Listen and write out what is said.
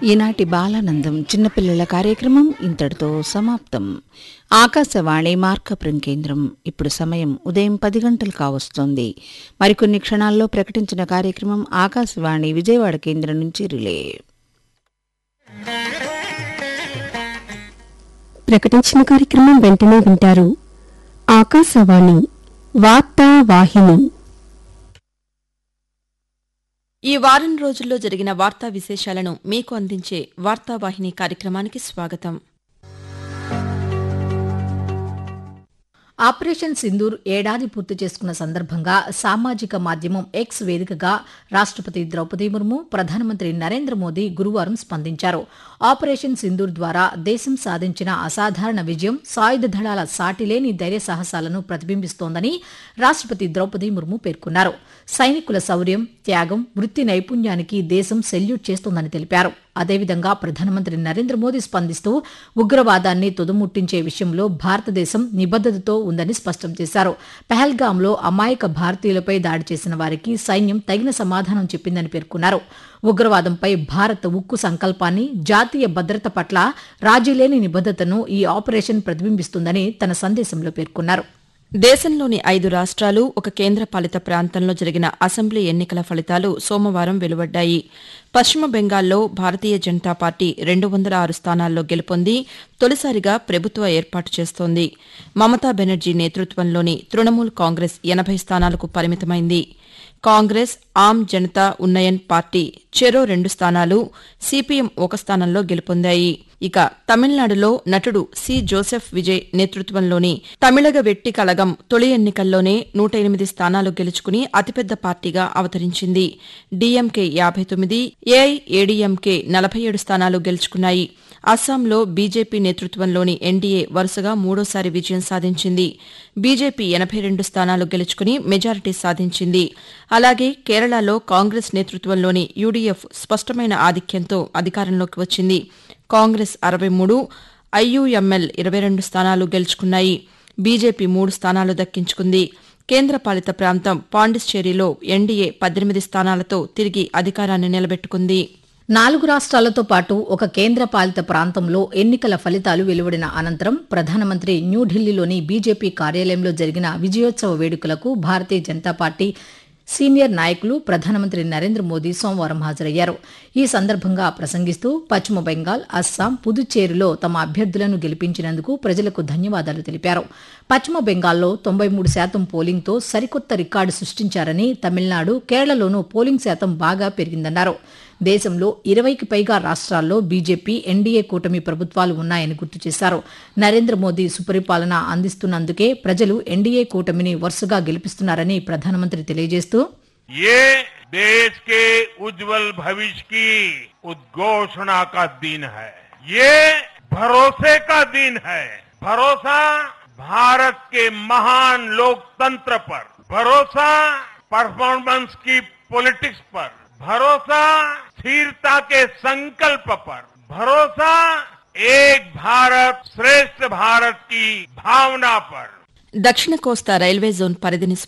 ఈనాటి బాలానందం చిన్నపిల్లల కార్యక్రమం ఇంతటితో సమాప్తం ఆకాశవాణి మార్కపురం కేంద్రం ఇప్పుడు సమయం ఉదయం పది గంటలు కావస్తోంది మరికొన్ని క్షణాల్లో ప్రకటించిన కార్యక్రమం ఆకాశవాణి విజయవాడ కేంద్రం నుంచి రిలే ప్రకటించిన కార్యక్రమం వెంటనే వింటారు ఆకాశవాణి వార్తా వాహిని ఈ వారం రోజుల్లో జరిగిన వార్తా విశేషాలను మీకు అందించే వార్తావాహిని కార్యక్రమానికి స్వాగతం ఆపరేషన్ సింధూర్ ఏడాది పూర్తి చేసుకున్న సందర్భంగా సామాజిక మాధ్యమం ఎక్స్ వేదికగా రాష్ట్రపతి ద్రౌపది ముర్ము ప్రధానమంత్రి నరేంద్ర మోదీ గురువారం స్పందించారు ఆపరేషన్ సింధూర్ ద్వారా దేశం సాధించిన అసాధారణ విజయం సాయుధ దళాల సాటిలేని ధైర్య సాహసాలను ప్రతిబింబిస్తోందని రాష్ట్రపతి ద్రౌపది ముర్ము పేర్కొన్నారు సైనికుల శౌర్యం త్యాగం వృత్తి నైపుణ్యానికి దేశం సెల్యూట్ చేస్తోందని తెలిపారు అదేవిధంగా ప్రధానమంత్రి నరేంద్ర మోదీ స్పందిస్తూ ఉగ్రవాదాన్ని తుదముట్టించే విషయంలో భారతదేశం నిబద్దతతో ఉందని స్పష్టం చేశారు పెహల్గాంలో అమాయక భారతీయులపై దాడి చేసిన వారికి సైన్యం తగిన సమాధానం చెప్పిందని పేర్కొన్నారు ఉగ్రవాదంపై భారత్ ఉక్కు సంకల్పాన్ని జాతీయ భద్రత పట్ల రాజీలేని నిబద్దతను ఈ ఆపరేషన్ ప్రతిబింబిస్తుందని తన సందేశంలో పేర్కొన్నారు దేశంలోని ఐదు రాష్ట్రాలు ఒక కేంద్రపాలిత ప్రాంతంలో జరిగిన అసెంబ్లీ ఎన్నికల ఫలితాలు సోమవారం వెలువడ్డాయి పశ్చిమ బెంగాల్లో భారతీయ జనతా పార్టీ రెండు వందల ఆరు స్థానాల్లో గెలుపొంది తొలిసారిగా ప్రభుత్వ ఏర్పాటు చేస్తోంది మమతా బెనర్జీ నేతృత్వంలోని తృణమూల్ కాంగ్రెస్ ఎనభై స్థానాలకు పరిమితమైంది కాంగ్రెస్ ఆమ్ జనతా ఉన్నయన్ పార్టీ చెరో రెండు స్థానాలు సిపిఎం ఒక స్థానంలో గెలుపొందాయి ఇక తమిళనాడులో నటుడు సి జోసెఫ్ విజయ్ నేతృత్వంలోని తమిళగ వెట్టి కళగం తొలి ఎన్నికల్లోనే నూట ఎనిమిది స్థానాలు గెలుచుకుని అతిపెద్ద పార్టీగా అవతరించింది డీఎంకే యాభై తొమ్మిది ఏఐఏడీఎంకే నలభై ఏడు స్థానాలు గెలుచుకున్నాయి అస్సాంలో బీజేపీ నేతృత్వంలోని ఎన్డీఏ వరుసగా మూడోసారి విజయం సాధించింది బీజేపీ ఎనభై రెండు స్థానాలు గెలుచుకుని మెజారిటీ సాధించింది అలాగే కేరళలో కాంగ్రెస్ నేతృత్వంలోని యూడీఎఫ్ స్పష్టమైన ఆధిక్యంతో అధికారంలోకి వచ్చింది కాంగ్రెస్ అరవై మూడు ఐయుఎంఎల్ ఇరవై రెండు స్థానాలు గెలుచుకున్నాయి బీజేపీ మూడు స్థానాలు దక్కించుకుంది కేంద్రపాలిత ప్రాంతం పాండిచ్చేరిలో ఎన్డీఏ పద్దెనిమిది స్థానాలతో తిరిగి అధికారాన్ని నిలబెట్టుకుంది నాలుగు రాష్ట్రాలతో పాటు ఒక కేంద్ర పాలిత ప్రాంతంలో ఎన్నికల ఫలితాలు వెలువడిన అనంతరం ప్రధానమంత్రి న్యూఢిల్లీలోని బీజేపీ కార్యాలయంలో జరిగిన విజయోత్సవ వేడుకలకు భారతీయ జనతా పార్టీ సీనియర్ నాయకులు ప్రధానమంత్రి నరేంద్ర మోదీ సోమవారం హాజరయ్యారు ఈ సందర్భంగా ప్రసంగిస్తూ పశ్చిమ బెంగాల్ అస్సాం పుదుచ్చేరిలో తమ అభ్యర్థులను గెలిపించినందుకు ప్రజలకు ధన్యవాదాలు తెలిపారు పశ్చిమ బెంగాల్లో తొంభై మూడు శాతం పోలింగ్తో సరికొత్త రికార్డు సృష్టించారని తమిళనాడు కేరళలోనూ పోలింగ్ శాతం బాగా పెరిగిందన్నారు దేశంలో ఇరవైకి పైగా రాష్ట్రాల్లో బీజేపీ ఎన్డీఏ కూటమి ప్రభుత్వాలు ఉన్నాయని గుర్తు చేశారు నరేంద్ర మోదీ సుపరిపాలన అందిస్తున్నందుకే ప్రజలు ఎన్డీఏ కూటమిని వరుసగా గెలిపిస్తున్నారని ప్రధానమంత్రి తెలియజేస్తూ ये देश के उज्जवल भविष्य की उद्घोषणा का दिन है ये भरोसे का दिन है भरोसा भारत के महान लोकतंत्र पर भरोसा परफॉर्मेंस की पॉलिटिक्स पर भरोसा स्थिरता के संकल्प पर भरोसा एक भारत श्रेष्ठ भारत की भावना पर దక్షిణ కోస్తా రైల్వే జోన్ పరిధిని